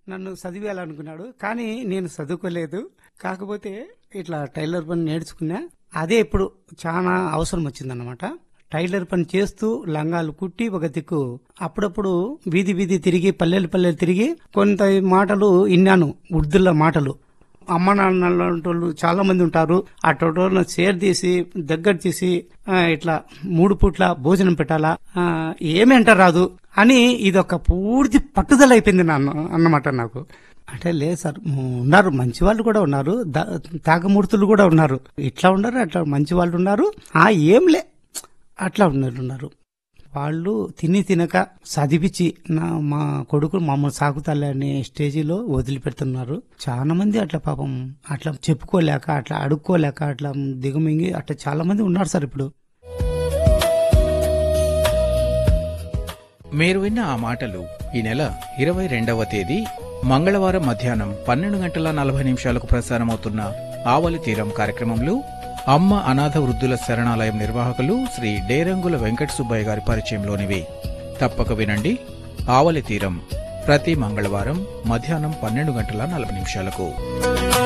నన్ను చదివేయాలనుకున్నాడు కానీ నేను చదువుకోలేదు కాకపోతే ఇట్లా టైలర్ పని నేర్చుకున్నా అదే ఇప్పుడు చాలా అవసరం వచ్చిందన్నమాట టైలర్ పని చేస్తూ లంగాలు కుట్టి ఒక దిక్కు అప్పుడప్పుడు వీధి వీధి తిరిగి పల్లెలు పల్లెలు తిరిగి కొంత మాటలు విన్నాను ఉర్దుల మాటలు అమ్మ నాన్న వాళ్ళు చాలా మంది ఉంటారు ఆ టోటోలను షేర్ తీసి దగ్గర తీసి ఆ, ఇట్లా మూడు పూట్ల భోజనం పెట్టాలా ఆ, ఏమీ అంట రాదు అని ఇదొక పూర్తి పట్టుదల అయిపోయింది నాన్న అన్నమాట నాకు అంటే లేదు సార్ ఉన్నారు మంచి వాళ్ళు కూడా ఉన్నారు దా- తాగమూర్తులు కూడా ఉన్నారు ఇట్లా ఉన్నారు అట్లా మంచి వాళ్ళు ఉన్నారు ఆ ఏం లే అట్లా ఉన్నారు ఉన్నారు వాళ్ళు తిని తినక చదివించి నా మా కొడుకు మమ్మల్ని సాగుతాలే అనే స్టేజిలో వదిలిపెడుతున్నారు చాలా మంది అట్లా పాపం అట్లా చెప్పుకోలేక అట్లా అడుక్కోలేక అట్లా దిగుమింగి అట్లా చాలా మంది ఉన్నారు సార్ ఇప్పుడు మీరు విన్న ఆ మాటలు ఈ నెల ఇరవై రెండవ తేదీ మంగళవారం మధ్యాహ్నం పన్నెండు గంటల నలభై నిమిషాలకు ప్రసారమవుతున్న ఆవలి తీరం కార్యక్రమంలో అమ్మ అనాథ వృద్ధుల శరణాలయం నిర్వాహకులు శ్రీ డేరంగుల వెంకట సుబ్బయ్య గారి పరిచయంలోనివి తప్పక వినండి ఆవలి తీరం ప్రతి మంగళవారం మధ్యాహ్నం పన్నెండు గంటల నలభై నిమిషాలకు